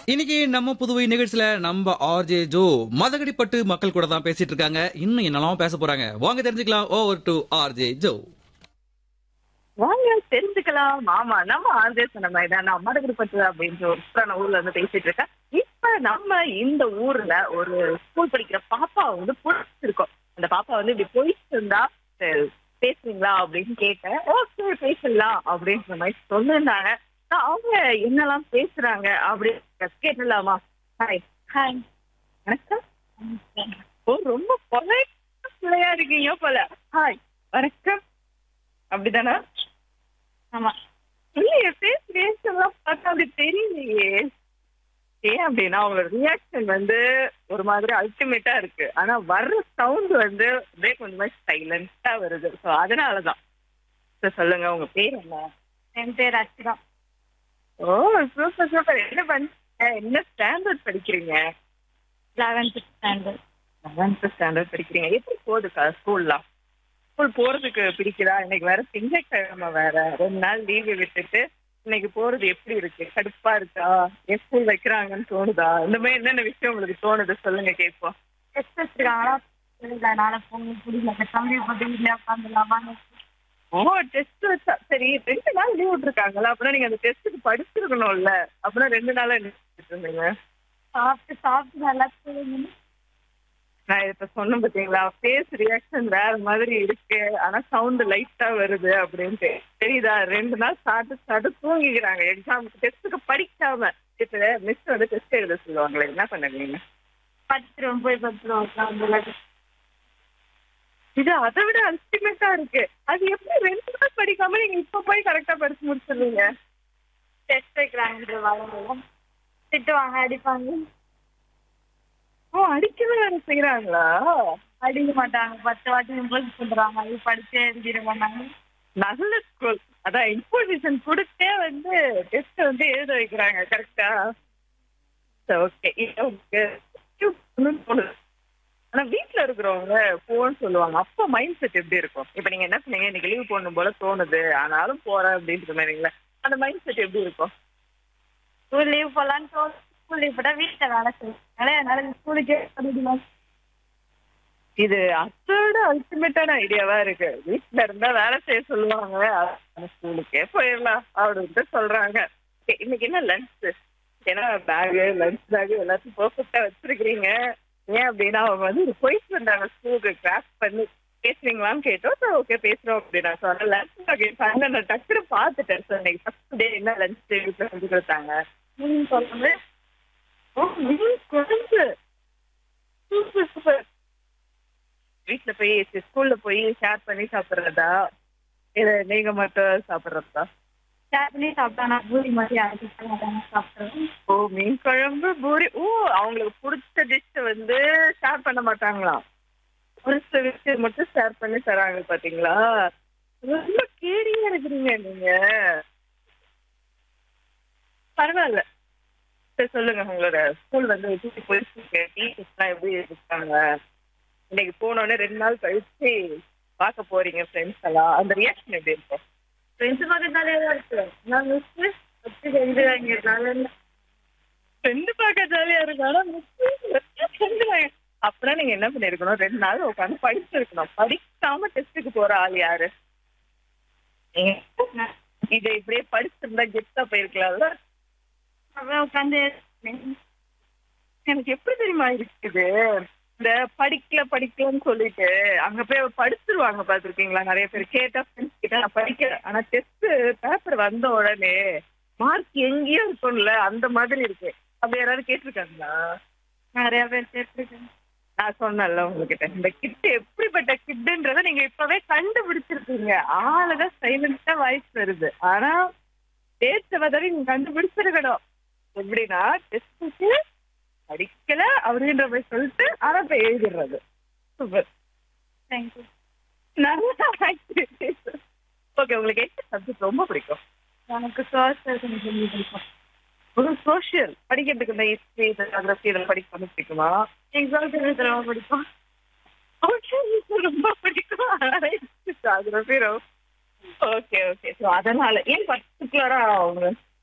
இன்னைக்கு நம்ம புதுவை நிகழ்ச்சியில நம்ம ஆர்ஜே ஜோ மதகடிப்பட்டு மக்கள் கூட தான் பேசிட்டு இருக்காங்க இன்னும் என்னெல்லாம் பேச போறாங்க வாங்க தெரிஞ்சுக்கலாம் ஓவர் டு ஆர்ஜே ஜோ வாங்க தெரிஞ்சுக்கலாம் ஆமா நம்ம ஆந்திர சொன்ன மாதிரி தான் நான் மதகுடிப்பட்டு அப்படின்ற ஒரு புராண ஊர்ல இருந்து பேசிட்டு இருக்கேன் இப்ப நம்ம இந்த ஊர்ல ஒரு ஸ்கூல் படிக்கிற பாப்பா வந்து பிடிச்சிருக்கோம் அந்த பாப்பா வந்து இப்படி போயிட்டு இருந்தா சரி, பேசுறீங்களா அப்படின்னு கேட்டேன் ஓகே பேசலாம் அப்படின்ற மாதிரி சொல்லிருந்தாங்க நான் அவங்க என்னெல்லாம் பேசுறாங்க அப்படின்னு கேட்டலாமா ஹாய் ஹாய் வணக்கம் ஓ ரொம்ப பொலைட் பிள்ளையா இருக்கீங்க போல ஹாய் வணக்கம் அப்படிதானே ஆமா இல்லையே ஃபேஸ் ரேஸ் எல்லாம் பார்த்தா அப்படி தெரியலையே ஏன் அப்படின்னா அவங்களோட ரியாக்ஷன் வந்து ஒரு மாதிரி அல்டிமேட்டா இருக்கு ஆனா வர்ற சவுண்ட் வந்து அப்படியே கொஞ்சம் மாதிரி சைலண்டா வருது ஸோ அதனாலதான் So, சொல்லுங்க உங்க பேர் என்ன என் பேர் அர்ச்சனா ஓ சூப்பர் சூப்பர் என்ன பண்ண என்ன ஸ்டாண்டர்ட் படிக்கிறீங்க லெவன்த் ஸ்டாண்டர்ட் லெவன்த் ஸ்டாண்டர்ட் படிக்கிறீங்க எப்படி போகுதுக்கா ஸ்கூல்லாம் ஸ்கூல் போறதுக்கு பிடிக்குதா இன்னைக்கு வேற திங்கட்கிழமை வேற ரெண்டு நாள் லீவு விட்டுட்டு இன்னைக்கு போறது எப்படி இருக்கு கடுப்பா இருக்கா என் ஸ்கூல் வைக்கிறாங்கன்னு தோணுதா இந்த மாதிரி என்னென்ன விஷயம் உங்களுக்கு தோணுது சொல்லுங்க கேட்போம் டெஸ்ட் வச்சிருக்காங்களா தெரியலனால பொண்ணு புரியல தம்பி போட்டு வீட்டில் உட்காந்துலாமா ஓ டெஸ்ட் வச்சா சரி ரெண்டு நாள் லீவ் விட்டுருக்காங்களா அப்படின்னா நீங்க அந்த டெஸ்ட்டுக்கு படிச்சிருக்கணும்ல அப்படின்னா ரெண்டு நாளா என்ன பண்ணிட்டு இருந்தீங்க சாப்பிட்டு சாப்பிட்டு நல்லா தூங்கணும். நான் இப்ப சொன்னேன் பாத்தீங்களா ஃபேஸ் ரியாக்ஷன் வேற மாதிரி இருக்கு ஆனா சவுண்ட் லைட்டா வருது அப்படின்ட்டு தெரியுதா ரெண்டு நாள் சாப்பிட்டு சாப்பிட்டு தூங்கிக்கிறாங்க எக்ஸாமுக்கு டெஸ்ட்டுக்கு படிக்காம இப்ப மிஸ் வந்து டெஸ்ட் எழுத சொல்லுவாங்களே என்ன பண்ணுவீங்க பத்துருவோம் போய் பத்துருவோம் உட்காந்து இது அதை விட அல்டிமேட்டா இருக்கு அது எப்படி ரெண்டு நாள் படிக்காம நீங்க இப்ப போய் கரெக்டா படிச்சு முடிச்சிருவீங்க டெஸ்ட் வைக்கிறாங்க வளர்ந்து திட்டுவாங்க அடிப்பாங்க ஓ அடிக்கவே வேற செய்யறாங்களா அடிக்க மாட்டாங்க பத்து வாட்டி இம்போஸ் பண்றாங்க அது படிச்சே எழுதிட மாட்டாங்க நல்ல ஸ்கூல் அதான் இன்ஃபர்மேஷன் கொடுத்தே வந்து டெஸ்ட் வந்து எழுத வைக்கிறாங்க கரெக்டா ஓகே தோணுது ஆனா வீட்ல இருக்கிறவங்க போன்னு சொல்லுவாங்க அப்போ மைண்ட் செட் எப்படி இருக்கும் இப்ப நீங்க என்ன சொன்னீங்க இன்னைக்கு லீவ் போடணும் போல தோணுது ஆனாலும் போறேன் அப்படின்ற மாதிரிங்களா அந்த மைண்ட் செட் எப்படி இருக்கும் ஸ்கூல் லீவ் போடலான்னு தோணும் ஸ்கூல் லீவ் போட்டா வீட்டில் வேலை செய்யும் அதனால ஸ்கூலுக்கே படிக்கலாம் இது அதோட அல்டிமேட்டான ஐடியாவா இருக்கு வீட்ல இருந்தா வேலை செய்ய சொல்லுவாங்க ஸ்கூலுக்கே போயிடலாம் அப்படின்ட்டு சொல்றாங்க Okay, இன்னைக்கு என்ன லஞ்ச் ஏன்னா பேகு லஞ்ச் பேகு எல்லாத்தையும் பர்ஃபெக்டா வச்சிருக்கீங்க ஏன் அப்படின்னா அவங்க வந்து ஒரு போயிட்டு வந்தாங்க ஸ்கூலுக்கு கிராஃப்ட் பண்ணி பேசுறீங்களான்னு கேட்டோம் ஸோ ஓகே பேசுறோம் அப்படின்னா ஸோ அதனால லஞ்ச் பேக் பண்ண நான் டக்குனு பார்த்துட்டேன் சார் இன்னைக்கு ஃபர்ஸ்ட் டே என்ன லஞ்ச் வீட்டில் செஞ்சு கொடுத்தாங்க ம் சொல்லுங்க ஓ மீன் குழம்பு சூப்பர் சூப்பர் வீட்ல போய் ஸ்கூல்ல போய் ஷேர் பண்ணி சாப்பிடுறதா இல்ல நீங்க மட்டும் சாப்பிடுறதா ஷேர் பண்ணி சாப்பிட்டா நான் பூரி மாதிரி அரைச்சி மாட்டாங்க சாப்பிட்றேன் ஓ மீன் குழம்பு பூரி ஓ அவங்களுக்கு பிடிச்ச டிஷ் வந்து ஷேர் பண்ண மாட்டாங்களாம் பிடிச்ச விஷயம் மட்டும் ஷேர் பண்ணி தராங்க பாத்தீங்களா ரொம்ப கேடியா இருக்கிறீங்க நீங்க பரவாயில்ல சரி சொல்லுங்க உங்களோட ஸ்கூல் வந்து எப்படி போயிருக்கு டீச்சர்ஸ்லாம் எப்படி இருக்காங்க இன்னைக்கு போனோடனே ரெண்டு நாள் கழிச்சு பார்க்க போறீங்க ஃப்ரெண்ட்ஸ் எல்லாம் அந்த ரியாக்ஷன் எப்படி இருக்கும் ஃப்ரெண்ட்ஸ் பார்க்க ஜாலியாக தான் இருக்கு நான் மிஸ் வச்சு செஞ்சுறாங்கிறதுனால ஃப்ரெண்டு பார்க்க ஜாலியா இருக்கு ஆனா மிஸ் அப்படின்னா நீங்க என்ன பண்ணிருக்கணும் ரெண்டு நாள் உட்காந்து படிச்சிருக்கணும் படிக்காம டெஸ்ட்டுக்கு போற ஆள் யாரு நீங்க இதை இப்படியே படிச்சிருந்தா கெத்தா போயிருக்கலாம்ல அப்புறம் உட்காந்து எனக்கு எப்படி தெரியுமா இருக்குது இந்த படிக்கல படிக்கலன்னு சொல்லிட்டு அங்க போய் படிச்சிருவாங்க பாத்திருக்கீங்களா நிறைய பேர் கேட்டா ஃப்ரெண்ட்ஸ் கிட்ட நான் படிக்கல ஆனா டெஸ்ட் பேப்பர் வந்த உடனே மார்க் எங்கேயோ இருக்கும்ல அந்த மாதிரி இருக்கு அப்படி யாராவது கேட்டிருக்காங்களா நிறைய பேர் சேர்த்துருக்கேன் நான் சொன்னேன்ல உங்ககிட்ட இந்த கிட்டு எப்படிப்பட்ட கிட்டுன்றத நீங்க இப்பவே கண்டுபிடிச்சிருக்கீங்க ஆளுதான் சைலண்டா வாய்ஸ் வருது ஆனா டேட்ஸ தடவை நீங்க கண்டுபிடிச்சிருக்கணும் எப்படின்னா டெஸ்ட்டுக்கு படிக்கல அப்படின்ற போய் சொல்லிட்டு ஆனா போய் எழுதிடுறது சூப்பர் தேங்க்யூ நல்லா ஓகே உங்களுக்கு எந்த சப்ஜெக்ட் ரொம்ப பிடிக்கும் எனக்கு சோசியல் கொஞ்சம் சொல்லி பிடிக்கும் ஒரு சோஷியல் படிக்கிறதுக்கு இந்த ஹிஸ்ட்ரி ஜியோகிரபி இதெல்லாம் படிக்க ரொம்ப பிடிக்குமா எக்ஸாம் தெரிஞ்சது ரொம்ப பிடிக்கும் சோஷியல் ரொம்ப பிடிக்கும் ஜியோகிரபி ஓகே ஓகே ஸோ அதனால ஏன் பர்டிகுலரா அவங்க